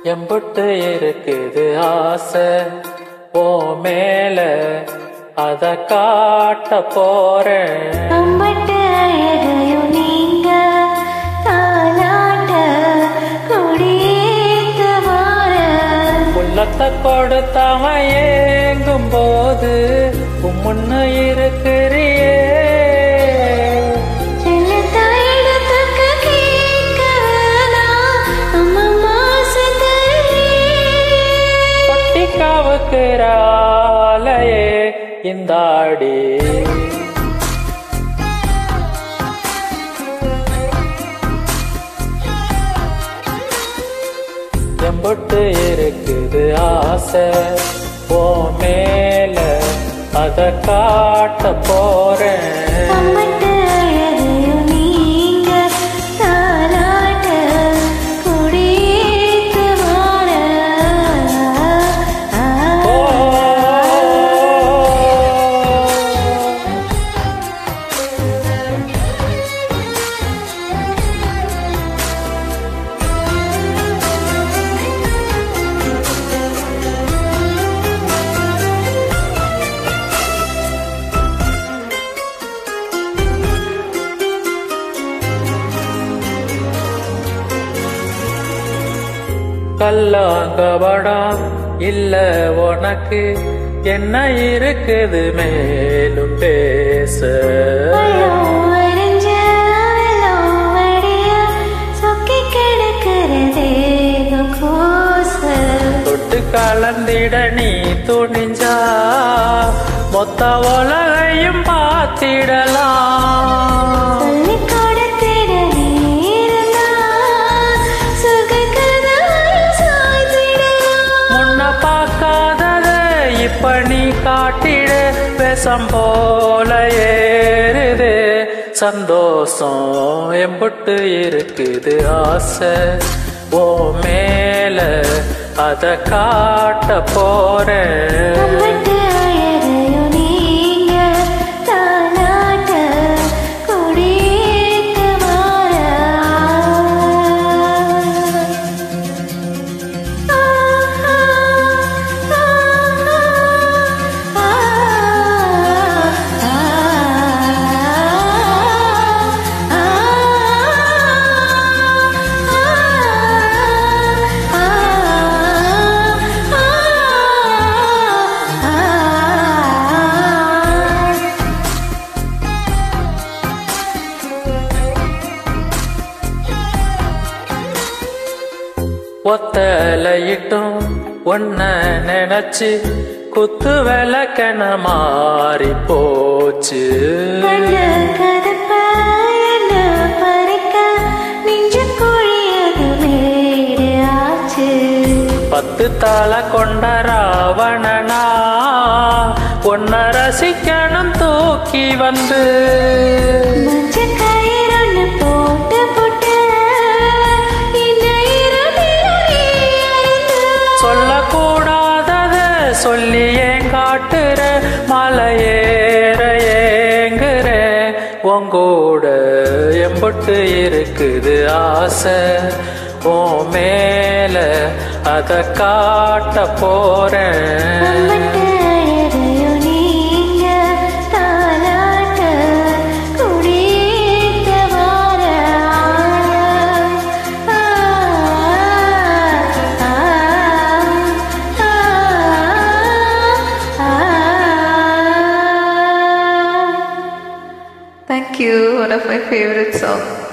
எம்புட்டு இருக்குது ஆசை ஓ மேல அத காட்ட போறேன் அம்பட்டு அழகையும் நீங்க தாலாட்ட கொடியேத்த வார உள்ளத்தை கொடுத்தவன் ஏங்கும் போது உம்முன்னு இருக்கிறியே செல்ல தாயிடத்துக்கு கேட்க வேணாம் அம்மம்மா பொட்டிக்காவுக்குறாலையே இந்தாடி எம்பொட்டு இருக்குது ஆசை ஓ மேல அத காட்ட போறேன் அம்பட்டு அழகையும் நீங்க தாலாட்ட கொடியேத்த வார ஓ கல்லாங்கபடம் இல்ல உனக்கு என்ன இருக்குது மேலும் பேச பழம் அரிஞ்ச வெள்ளம் வடிய சொக்கி கிடக்கிறதேகம் கோச தொட்டு கலந்திட நீ துணிஞ்சா மொத்த உலகையும் பார்த்திடலாம் சொல்லி கொடுத்திட நீருந்தா சுகக்கதாய் சாய்த்திடலாம் முன்ன பார்க்காதத இப்ப நீ காட்டிட விஷம் போல ஏறுது சந்தோஷம் எம்புட்டு இருக்குது ஆசை ஓ மேல அத காட்ட போறேன் அம்பட்டு அழகையும் நீங்க தாலாட்ட கொடியேத்த வார ஒத்தலையிட்டும் ஒன்ன நினைச்சு குத்து விளக்கண மாறி போச்சு கண்ணு கதப்ப என்ன பறிக்க நெஞ்சு குழியது மேடு ஆச்சு பத்து தலை கொண்ட ராவணனா ஒன்ன ரசிக்கணும் தூக்கி வந்து மஞ்ச கயிறொன்னு போட்டு போட்டு இந்த இரவில் நீ அறிந்து சொல்லக்கூடாதத சொல்லி ஏன் காட்டுற மலையேற ஏங்குற உங்கூட எம்புட்டு இருக்குது ஆசை ஓ மேல அத காட்ட போறேன் அம்பட்டு அழகையும் நீங்க தாலாட்ட குடியேத்த வார ஆ, ஆ, ஆ, ஆ. Thank you, one of my favorite songs.